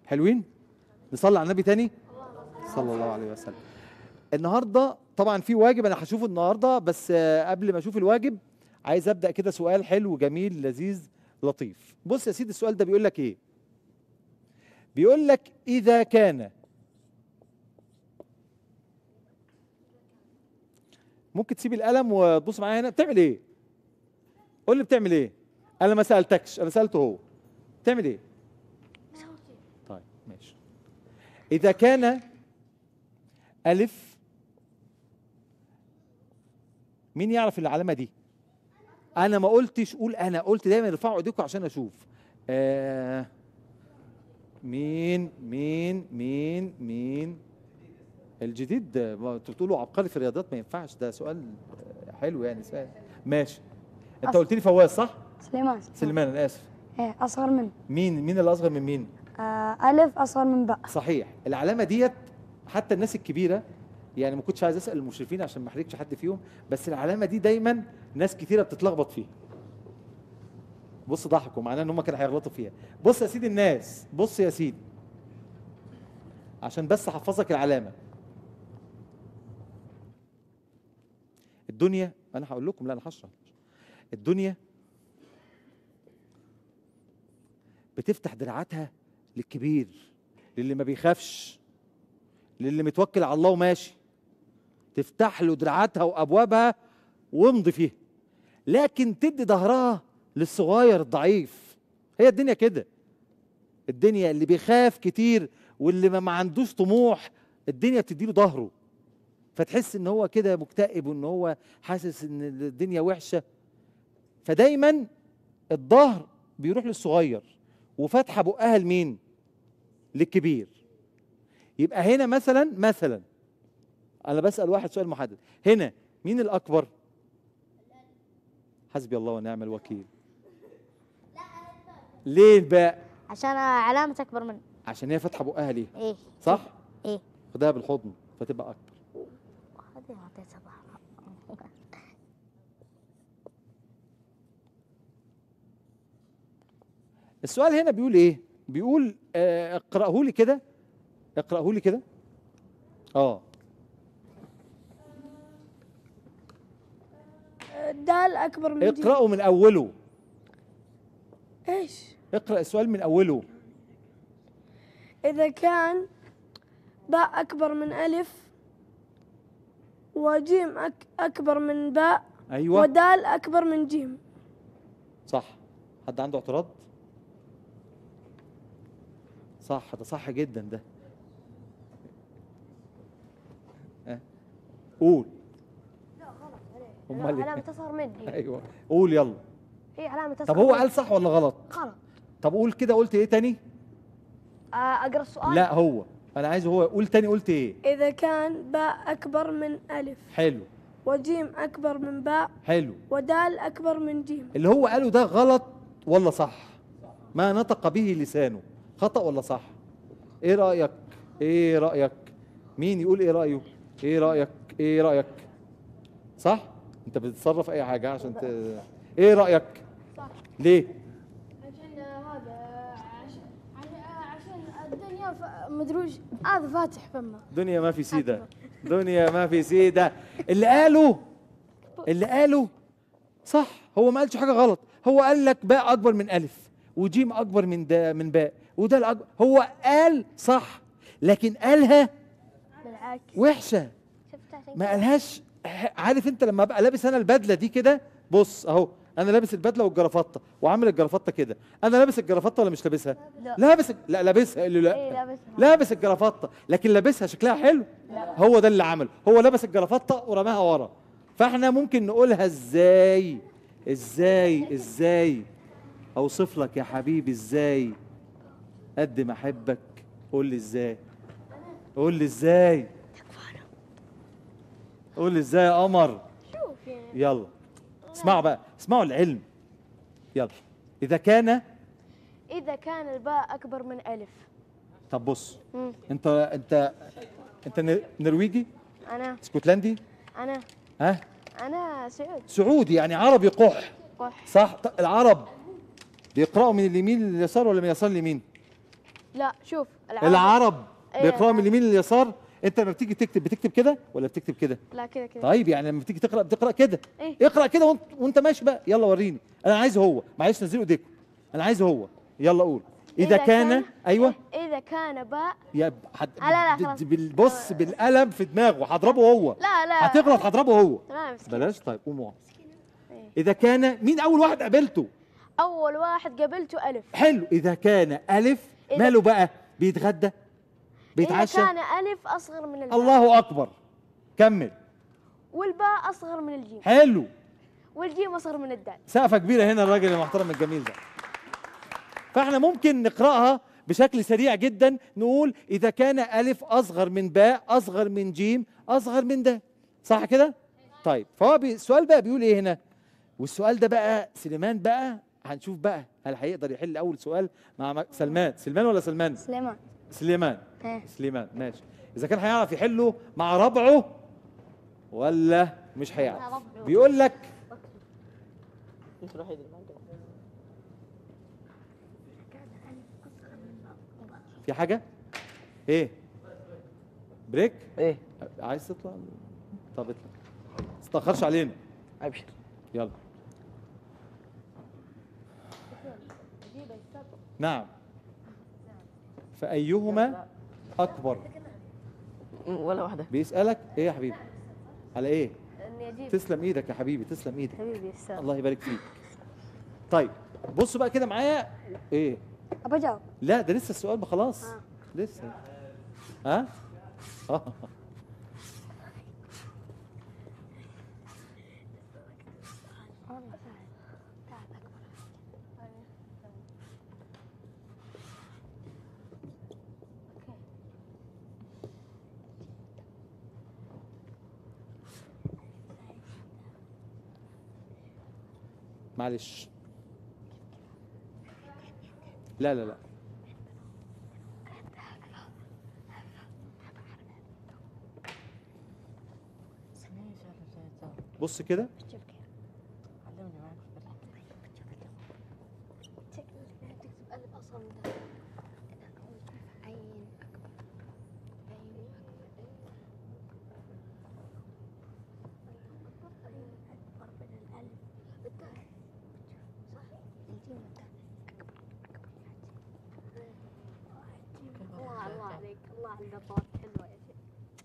حلوين نصلي على النبي تاني صلى الله عليه وسلم النهارده طبعا في واجب انا هشوفه النهارده بس آه، قبل ما اشوف الواجب عايز ابدا كده سؤال حلو جميل لذيذ لطيف بص يا سيدي السؤال ده بيقول لك ايه بيقول لك اذا كان ممكن تسيب القلم وتبص معايا هنا بتعمل ايه قول لي بتعمل ايه انا ما سالتكش انا سالته هو بتعمل ايه طيب ماشي اذا كان الف مين يعرف العلامه دي انا ما قلتش قول انا قلت دايما ارفعوا ايديكم عشان اشوف آه مين مين مين مين الجديد ده، ما انتوا بتقولوا عبقري في الرياضات ما ينفعش ده سؤال آه، حلو يعني سؤال ماشي انت أص- قلت لي فواز صح سليمان سليمان انا اسف ايه اصغر من مين مين اللي اصغر من مين آه الف اصغر من باء صحيح العلامه ديت حتى الناس الكبيره يعني ما كنتش عايز اسال المشرفين عشان ما احرجش حد فيهم بس العلامه دي دايما ناس كتيره بتتلخبط فيها بص ضحكوا معناه ان هم كانوا هيغلطوا فيها بص يا سيدي الناس بص يا سيدي عشان بس احفظك العلامه الدنيا انا هقول لكم لا انا هشرح الدنيا بتفتح دراعاتها للكبير للي ما بيخافش للي متوكل على الله وماشي تفتح له دراعاتها وابوابها وامضي فيها لكن تدي ظهرها للصغير الضعيف هي الدنيا كده الدنيا اللي بيخاف كتير واللي ما ما عندوش طموح الدنيا بتديله ظهره فتحس ان هو كده مكتئب وان هو حاسس ان الدنيا وحشه فدايما الظهر بيروح للصغير وفاتحه بقها لمين للكبير يبقى هنا مثلا مثلا انا بسال واحد سؤال محدد هنا مين الاكبر حسبي الله ونعم الوكيل ليه الباء عشان علامة أكبر من عشان هي فاتحه بقها ليه إيه صح إيه خدها بالحضن فتبقى اكبر هذه أعطيتها ظهرها السؤال هنا بيقول ايه بيقول آه، اقراه لي كده اقراه لي كده اه دال أكبر من جيم اقراه من اوله إيش اقرا السؤال من اوله إذا كان باء أكبر من ألف وجيم أك أكبر من باء ايوه ودال أكبر من جيم صح حد عنده اعتراض صح ده صح جدا ده آه. قول امال علامة ايه أصغر من هي ايوه قول يلا هي علامة أصغر طب هو من. قال صح ولا غلط غلط طب قول كده قلت ايه تاني آه، أقرأ السؤال لا هو انا عايز هو قول تاني قلت ايه إذا كان باء أكبر من ألف حلو وجيم أكبر من باء حلو ودال أكبر من جيم اللي هو قاله ده غلط ولا صح ما نطق به لسانه خطأ ولا صح ايه رأيك ايه رأيك مين يقول ايه رأيه ايه رأيك ايه رأيك صح انت بتتصرف اي حاجة عشان ت... ايه رأيك صح ليه عشان هذا عشان عشان الدنيا ف- مدروج هذا فاتح فمه دنيا ما في سيدة دنيا ما في سيدة اللي قاله اللي قاله صح هو ما قالش حاجة غلط هو قال لك باء أكبر من ألف وجيم أكبر من دا من باء وده الأكبر هو قال صح لكن قالها بالعكس وحشة شفت عشان ما كده. قالهاش عارف انت لما ابقى لابس انا البدله دي كده بص اهو انا لابس البدله والجرافطه وعامل الجرافطه كده انا لابس الجرافطه ولا مش لابسها لا. لابس لا لابسها قال له لا إيه لابسها لابس الجرافطه لكن لابسها شكلها حلو هو ده اللي عمله هو لبس الجرافطه ورماها ورا فاحنا ممكن نقولها ازاي ازاي ازاي اوصف لك يا حبيبي ازاي قد ما احبك قول لي ازاي قول لي ازاي قول لي ازاي يا قمر شوف يعني يلا اسمعوا بقى اسمعوا العلم يلا اذا كان إذا كان الباء أكبر من ألف طب بص مم. انت انت انت نر- نرويجي أنا اسكتلندي أنا ها أنا سعود سعودي يعني عربي قح قح صح ط- العرب بيقرأوا من اليمين لليسار ولا من اليسار لليمين لا شوف العرب, العرب إيه، بيقراوا من نعم. اليمين لليسار انت لما بتيجي تكتب بتكتب كده ولا بتكتب كده لا كذا كذا طيب يعني لما بتيجي تقرا بتقرا كده إيه. اقرا كده وانت, وانت ماشي بقى يلا وريني انا عايز هو معلش نزلوا ايديكم انا عايز هو يلا قول اذا, كان, ايوه اذا كان باء يا ب- حد لا، لا، بد- خلاص. بال- بص بالقلم في دماغه هضربه هو لا لا هتغلط هضربه هو تمام مسكين. بلاش طيب قوم اقعد إيه. اذا كان مين اول واحد قابلته اول واحد قابلته الف حلو اذا كان الف إذا- ماله بقى بيتغدى بيتعشى اذا كان الف اصغر من الباء الله اكبر كمل والباء اصغر من الجيم حلو والجيم اصغر من الدال سقفه كبيره هنا الراجل المحترم الجميل ده فاحنا ممكن نقراها بشكل سريع جدا نقول اذا كان الف اصغر من باء اصغر من جيم اصغر من ده صح كده طيب فهو بي... السؤال بقى بيقول ايه هنا والسؤال ده بقى سليمان بقى هنشوف بقى هل هيقدر يحل اول سؤال مع م- سلمان سلمان ولا سلمان سليمان سليمان ايه سليمان ماشي اذا كان هيعرف يحله مع ربعه ولا مش هيعرف بيقول لك في حاجه ايه بريك ايه عايز تطلع طب اطلع ما تتاخرش علينا ابشر يلا نعم فأيهما أكبر ولا واحده بيسألك إيه يا حبيبي على إيه اني اجيب تسلم إيدك يا حبيبي تسلم إيدك حبيبي السلام الله يبارك فيك طيب بصوا بقى كده معايا إيه ابى اجاوب لا ده لسه السؤال ما خلاص لسه ها آه. معلش لا لا لا بص كده الله الله عليك الله على القطات حلوه يا شيخ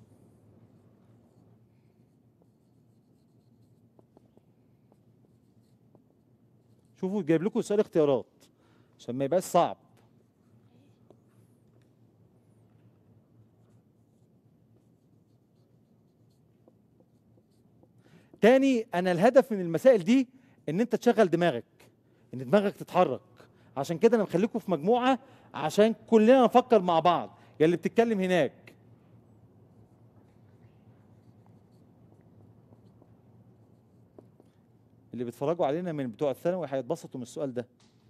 شوفوا جايب لكم سؤال اختيارات عشان ما يبقاش صعب تاني انا الهدف من المسائل دي ان انت تشغل دماغك ان دماغك تتحرك عشان كده انا مخليكم في مجموعه عشان كلنا نفكر مع بعض يا اللي بتتكلم هناك اللي بيتفرجوا علينا من بتوع الثانوي هيتبسطوا من السؤال ده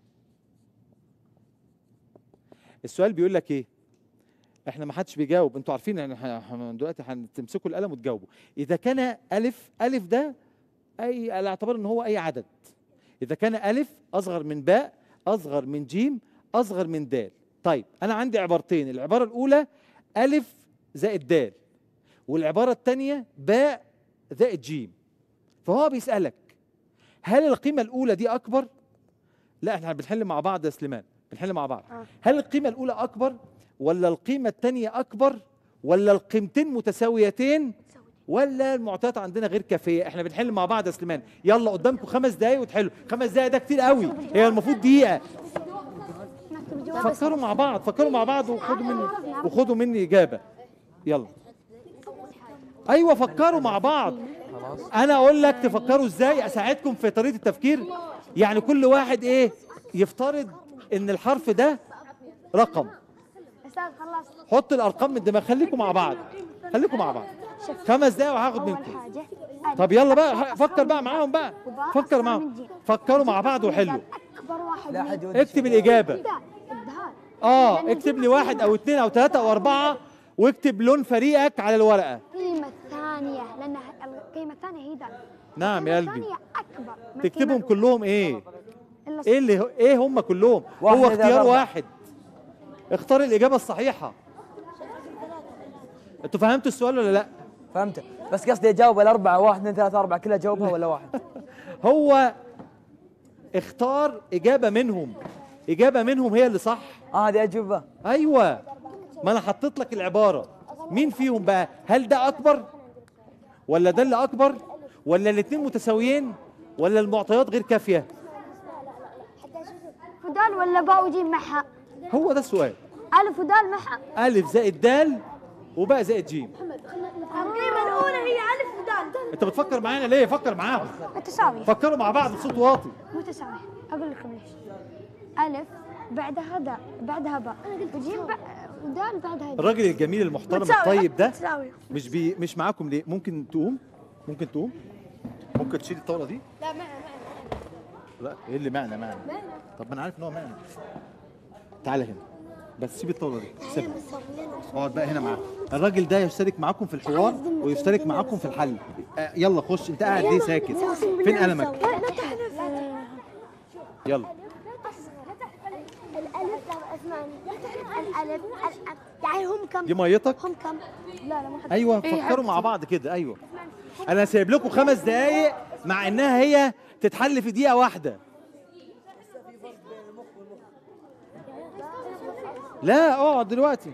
السؤال بيقول لك ايه احنا ما حدش بيجاوب انتوا عارفين ان احنا إحنا دلوقتي هتمسكوا القلم وتجاوبوا اذا كان الف الف ده اي على اعتبار ان هو اي عدد اذا كان الف اصغر من باء اصغر من جيم اصغر من دال طيب انا عندي عبارتين العباره الاولى الف زائد دال والعباره الثانيه باء زائد جيم فهو بيسالك هل القيمه الاولى دي اكبر لا احنا بنحل مع بعض يا سليمان بنحل مع بعض آه. هل القيمه الاولى اكبر ولا القيمه الثانيه اكبر ولا القيمتين متساويتين ولا المعطيات عندنا غير كافيه احنا بنحل مع بعض يا سليمان يلا قدامكم خمس دقايق وتحلوا خمس دقايق ده كتير قوي هي المفروض دقيقه فكروا مع بعض فكروا مع بعض وخدوا مني وخدوا مني اجابه يلا ايوه فكروا مع بعض انا اقول لك تفكروا ازاي اساعدكم في طريقه التفكير يعني كل واحد ايه يفترض ان الحرف ده رقم استاذ خلص حط الارقام من الدماغ خليكم مع بعض خليكم مع بعض خمس دقايق وهاخد اول منكم حاجه طب يلا بقى فكر بقى معاهم بقى فكر معاهم فكروا مع بعض وحلوا اكبر واحد لا من حد يقول اكتب الاجابه الدال الدال اه اكتب لي واحد او اثنين او ثلاثه او اربعه واكتب لون فريقك على الورقه القيمة الثانية لأن القيمة الثانية هي دال نعم يا القيمة قلبي الثانية أكبر من تكتبهم القيمة الأولى. كلهم ايه إلا ايه اللي هو ايه هم كلهم واحد هو زائد اختيار أربعة. واحد اختار الاجابه الصحيحه انتوا فهمتوا السؤال ولا لا فهمت بس قصدي اجاوب الاربعه واحد اثنين ثلاثة اربعة كلها اجاوبها ولا واحد هو اختار اجابه منهم اجابه منهم هي اللي صح اه هذه اجوبه ايوه ما انا حطيت لك العباره مين فيهم بقى هل ده اكبر ولا ده اللي اكبر ولا الاثنين متساويين ولا المعطيات غير كافيه فدال ولا باء وجيم معها هو ده السؤال ألف ودال معها الف زائد دال وباء زائد جيم القيمة الأولى هي ألف ودال انت بتفكر معانا ليه فكر معاهم متساوية فكروا مع بعض بصوت واطي متساوية أقول لكم ليش ألف بعدها دال بعدها باء وجيم بع- ودال بعدها جيم الراجل الجميل المحترم متساوية. الطيب ده متساوية. مش بي مش معاكم ليه ممكن تقوم ممكن تقوم ممكن تشيل الطاوله دي لا معنا لا ايه اللي معنى معنى طب ما انا عارف ان هو معنى تعالى هنا بس سيب الطاوله دي سيبها اقعد بقى هنا معاه الراجل ده يشترك معاكم في الحوار ويشترك معاكم في الحل آه يلا خش انت قاعد ليه ساكت فين قلمك يلا الألف لا اسمعني الألف الألف يعني هم كم دي ميتك هم كم لا لا ما حد ايوه فكروا مع بعض كده ايوه انا سايب لكم خمس دقايق مع انها هي تتحل في دقيقه واحده لا اقعد دلوقتي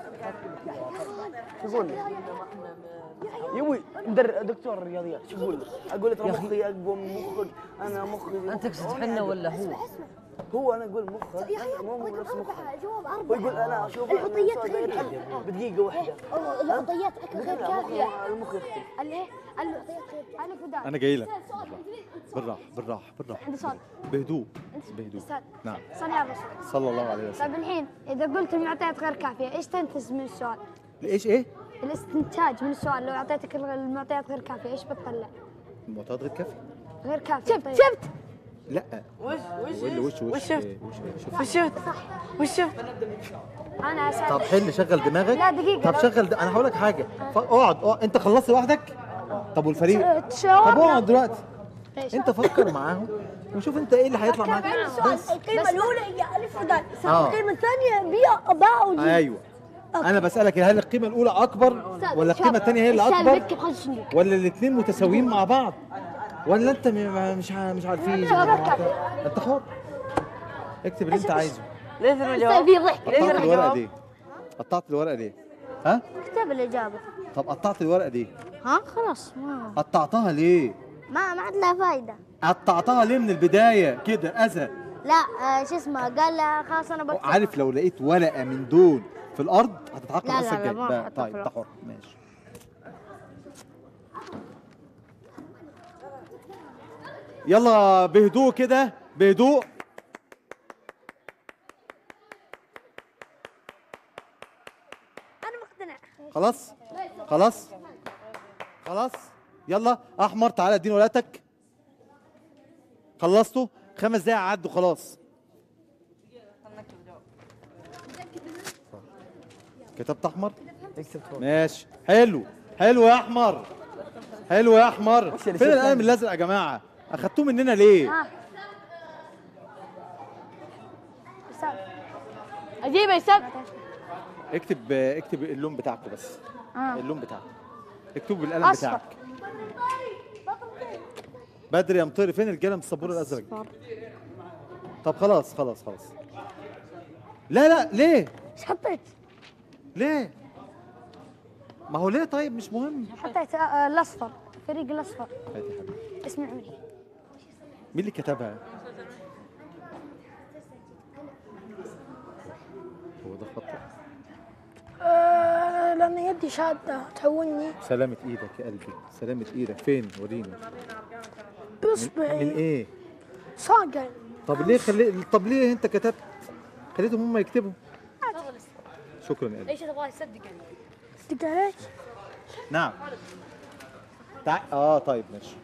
يقول يوي مدر دكتور الرياضيات شو اقول له؟ اقول له ترى مخي اقوى من مخك انا مخي انت تقصد حنا ولا هو؟ هو انا اقول مخك مو هو نفس مخك جواب أربعة ويقول انا اشوف العطيات السؤال غير يتحدى بدقيقه واحده العطيات غير كافية المخ يختلف الايه العطيات غير ألف ودال انا جاي لك بالراحه بالراحه بالراحه عندي سؤال بهدوء بهدوء أستاذ نعم صلي على الرسول صلى الله عليه وسلم طيب الحين إذا قلت المعطيات غير كافية إيش تنتج من السؤال؟ ايش ايه الاستنتاج من السؤال لو أعطيتك الغ- المعطيات غير كافية إيش بتطلع؟ المعطيات غير كافيه غير كافية شفت شفت لا وش وش واللي وش وش وش شفت؟ إيه، وش وش وش شفت؟ وش شفت؟ أنا أسأل طب حل شغل دماغك لا، دقيقة، طب لو- شغل د... انا هقول لك حاجه ف- اقعد اقعد انت خلصت لوحدك طب والفريق طب تشاور اقعد دلوقتي انت فكر معاهم وشوف انت ايه اللي هيطلع معاك بس القيمة الأولى هي ألف ودال آه. القيمة الثانية بيا باء وجيم ايوه انا بسالك هل القيمه الاولى اكبر ولا القيمه الثانيه هي اللي اكبر ولا الاثنين متساويين مع بعض ولا انت م- م- مش ع- مش عارفين انت حر اكتب اللي انت عايزه ليش الجواب؟ قطعت الورقه دي قطعت الورقه دي ها اكتب الإجابة طب قطعت الورقه دي ها خلاص ما قطعتها ليه ما ما عاد لها فايدة قطعتها ليه من البدايه كده اذى لا آه شو اسمه قال لها خلاص أنا بكتب عارف لو لقيت ورقه من دول في الارض هتتعاقب لا، لا، الحصه لا، الجايه ما بقى، هحطها طيب في انت حر ماشي يلا بهدوء كده بهدوء أنا مقتنع خلاص خلاص خلاص يلا احمر تعالى اديني ورقتك خلصتوا خمس دقايق عدوا خلاص كتبت احمر ماشي حلو حلو يا احمر حلو يا احمر اللي فين شفته؟ القلم الازرق يا جماعه اخدتوه مننا ليه اجيب يا استاذ اكتب اكتب اللون بتاعكم بس آه. اللون بتاعكم اكتبوا بالقلم أصفر. بتاعك بدري يا مطير فين القلم السبورة الازرق طب خلاص خلاص خلاص لا لا ليه ايش حطيت؟ ليه ما هو ليه طيب مش مهم حطيت آه، الأصفر فريق الأصفر هاتي يا حبيبي اسم عمري مين اللي كتبها هو ده خطك آه، لأن يدي شادة تحولني سلامة ايدك يا قلبي سلامة ايدك فين وريني من بإصبعي ايه صاقع طب ليه خلي طب ليه انت كتبت خليتهم هم يكتبوا شكرا يا قلبي ايش تبغى تصدق دقايق نعم تع... اه طيب ماشي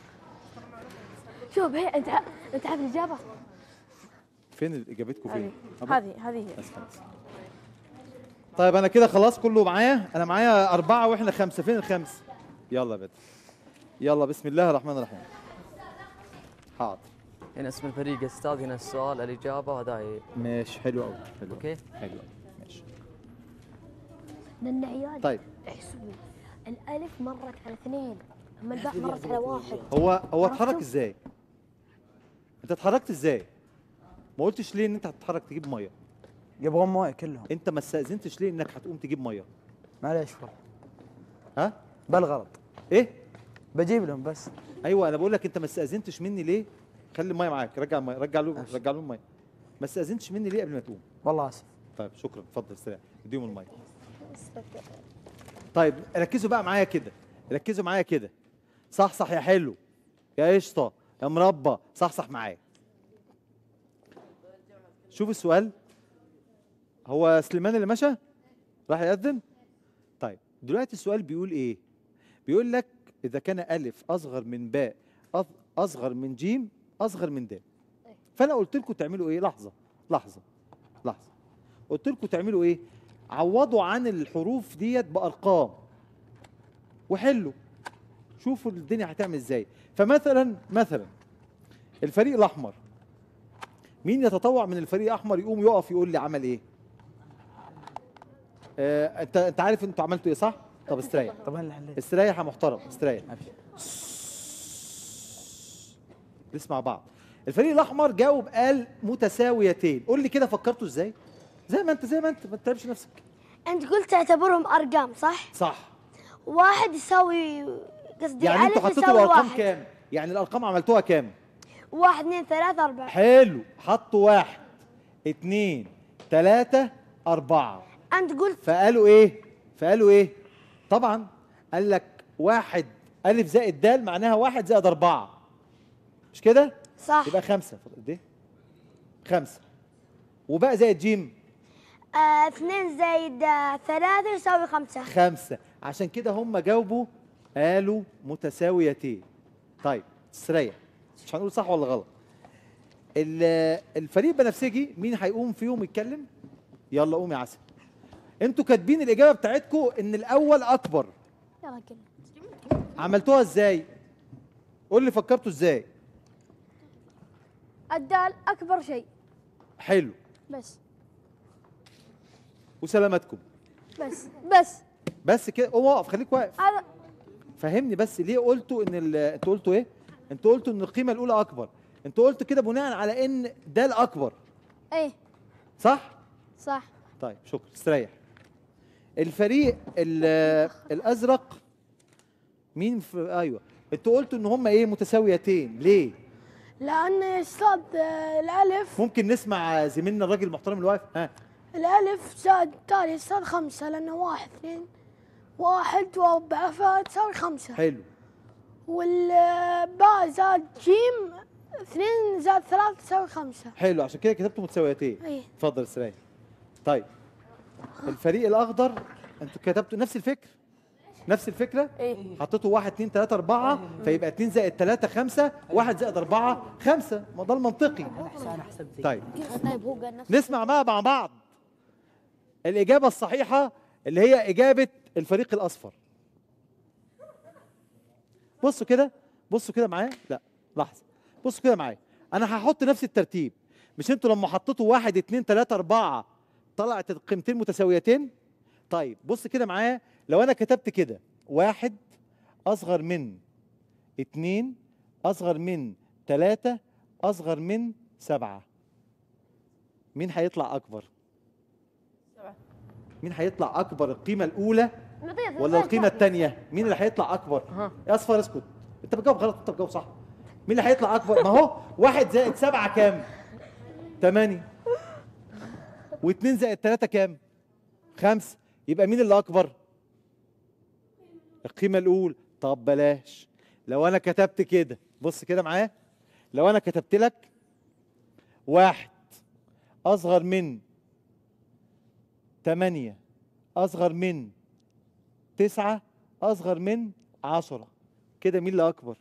شوف هي انت انت عارف الاجابه فين اجابتكم فين أبو- هذه هذه بس خلاص طيب انا كده خلاص كله معايا انا معايا اربعه واحنا خمسه فين الخمس يلا يا بدر يلا بسم الله الرحمن الرحيم حاضر هنا اسم الفريق استاذ هنا السؤال الاجابه وهذا ماشي حلو قوي حلو اوكي حلو أوي. لان عيال طيب احسبوا الالف مرت على اثنين اما الباء مرت على واحد هو هو عرفتوا؟ اتحرك ازاي انت اتحركت ازاي ما قلتش ليه ان انت هتتحرك تجيب ميه يبغون مويه كلهم انت ما استاذنتش ليه انك هتقوم تجيب ميه معليش والله ها بالغلط ايه بجيب لهم بس ايوه انا بقول لك انت ما استاذنتش مني ليه خلي الميه معاك رجع الميه رجع له ماشي. رجع له الميه ما استاذنتش مني ليه قبل ما تقوم والله اسف طيب شكرا اتفضل سلام اديهم الميه طيب ركزوا بقى معايا كده ركزوا معايا كده صح صح يا حلو يا قشطه يا مربى صح صح معايا شوف السؤال هو سليمان اللي مشى راح يأذن طيب دلوقتي السؤال بيقول ايه بيقول لك اذا كان الف اصغر من باء أص- اصغر من جيم اصغر من دال فانا قلت لكم تعملوا ايه لحظه لحظه لحظه قلت لكم تعملوا ايه عوضوا عن الحروف ديت بارقام وحلوا شوفوا الدنيا هتعمل ازاي فمثلا مثلا الفريق الاحمر مين يتطوع من الفريق الاحمر يقوم يقف يقول لي عمل ايه آه انت انت عارف انتوا عملتوا ايه صح طب استريح طب انا اللي حليت استريح يا محترم استريح أبشر. نسمع بعض الفريق الاحمر جاوب قال متساويتين قول لي كده فكرتوا ازاي زي ما انت زي ما انت ما تتعبش نفسك انت قلت تعتبرهم ارقام صح؟ صح واحد يساوي قصدي يعني انتوا الف حطيتوا يساوي الارقام واحد كام يعني الارقام عملتوها كام واحد اثنين ثلاثة أربعة حلو حطوا واحد اتنين تلاتة أربعة أنت قلت فقالوا إيه؟ فقالوا إيه؟ طبعا قال لك واحد ألف زائد دال معناها واحد زائد أربعة مش كده؟ صح يبقى خمسة فاضل قد إيه؟ خمسة وبقى زائد جيم آه، اثنين زائد آه، ثلاثة يساوي خمسة خمسة عشان كده هم جاوبوا قالوا متساويتين طيب استريح مش هنقول صح ولا غلط ال- الفريق البنفسجي مين هيقوم فيهم يتكلم يلا قوم يا عسل انتوا كاتبين الاجابه بتاعتكم ان الاول اكبر يلا كده عملتوها ازاي قول لي فكرتوا ازاي الدال أكبر شيء حلو بس وسلامتكم بس بس بس كده قوم اقف خليك واقف هذا فهمني بس ليه قلتوا ان ال- انتوا قلتوا ايه انتوا قلتوا ان القيمه الاولى اكبر انتوا قلتوا كده بناء على ان ده الاكبر ايه صح صح طيب شكرا استريح الفريق ال- الازرق مين في ايوه انتوا قلتوا ان هم ايه متساويتين ليه لأن يا أستاذ آه، الألف ممكن نسمع زميلنا الراجل المحترم اللي واقف ها الألف زائد التالي يصير خمسة لأنه واحد اثنين واحد وأربعة فتساوي خمسة حلو والباء زائد جيم اثنين زائد ثلاثة تساوي خمسة حلو عشان كده كتبتوا متساويتين إيه اتفضل استريح طيب الفريق الاخضر انتوا كتبتوا نفس الفكر نفس الفكره ايه حطيتوا واحد اتنين تلاته اربعه فيبقى اتنين زائد تلاته خمسه واحد زائد اربعه خمسه ما ده المنطقي انا حسبت طيب طيب هو قال نفس نسمع بقى مع بعض الإجابة الصحيحة اللي هي إجابة الفريق الأصفر بصوا كده بصوا كده معايا لا لحظة بصوا كده معايا أنا هحط نفس الترتيب مش انتوا لما حطيتوا واحد اتنين تلاتة أربعة طلعت القيمتين متساويتين طيب بص كده معايا لو أنا كتبت كده واحد أصغر من اتنين أصغر من تلاتة أصغر من سبعة مين هيطلع أكبر؟ سبعة. مين هيطلع أكبر القيمة الأولى نعطيه ولا القيمة الثانية؟ مين اللي هيطلع أكبر؟ ها يا أصفر اسكت أنت بتجاوب غلط أنت بتجاوب صح مين اللي هيطلع أكبر؟ ما هو واحد زائد سبعة كام؟ تمانية واثنين زائد ثلاثة كام؟ خمسة يبقى مين اللي أكبر؟ القيمة الأولى طب بلاش لو أنا كتبت كده بص كده معايا لو أنا كتبت لك واحد أصغر من تمانية أصغر من تسعة أصغر من عشرة كده مين اللي أكبر؟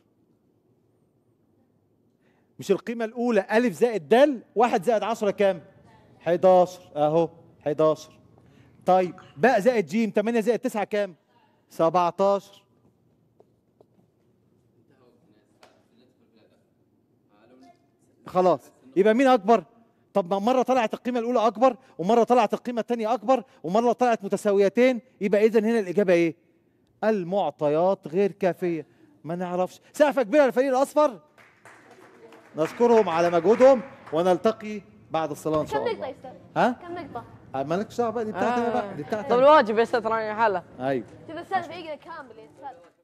مش القيمة الأولى ألف زائد دال واحد زائد عشرة كام؟ 11 أهو 11 طيب باء زائد جيم 8 زائد 9 كام؟ 17 خلاص يبقى مين أكبر؟ طب ما مره طلعت القيمه الاولى اكبر ومره طلعت القيمه الثانيه اكبر ومره طلعت متساويتين يبقى اذا هنا الاجابه ايه المعطيات غير كافيه ما نعرفش سقفه كبيره للفريق الاصفر نشكرهم على مجهودهم ونلتقي بعد الصلاه ان كم شاء نقطة الله يا استاذ؟ ها كم نقطة؟ آه، مالكش دعوه بقى دي بتاعتي أنا بقى دي طب بتاعتي أنا. الواجب يا استاذ راني حاله ايوه كذا استاذ بيقرا كامل يا استاذ